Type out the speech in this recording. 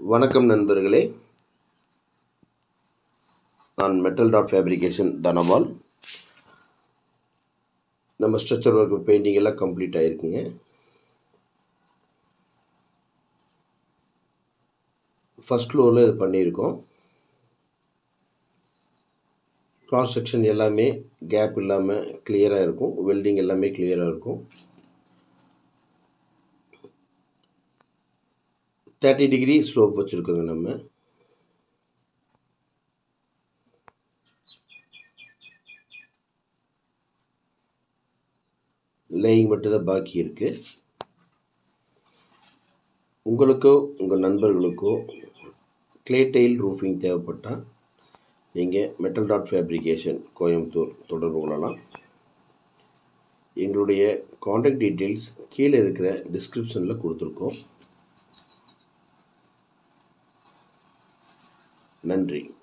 வணக்கம் நண்பர்களே நான் மெட்டல் டாட் ஃபேப்ரிகேஷன் தனபால் நம்ம ஸ்ட்ரக்சர் ஒர்க் பெயிண்டிங் எல்லாம் கம்ப்ளீட் ஆகிருக்குங்க ஃபஸ்ட் ஃப்ளோரில் இது பண்ணியிருக்கோம் கிராஸ் செக்ஷன் எல்லாமே கேப் இல்லாமல் கிளியராக இருக்கும் வெல்டிங் எல்லாமே கிளியராக இருக்கும் தேர்ட்டி டிகிரி ஸ்லோப் வச்சுருக்கோங்க நம்ம லேயிங் மட்டும்தான் பாக்கி இருக்குது உங்களுக்கோ உங்கள் நண்பர்களுக்கோ கிளே டைல் ரூஃபிங் தேவைப்பட்டால் நீங்கள் மெட்டல் டாட் ஃபேப்ரிகேஷன் கோயம்புத்தூர் தொடர்பு கொள்ளலாம் எங்களுடைய காண்டாக்ட் டீட்டெயில்ஸ் கீழே இருக்கிற டிஸ்கிரிப்ஷனில் கொடுத்துருக்கோம் நன்றி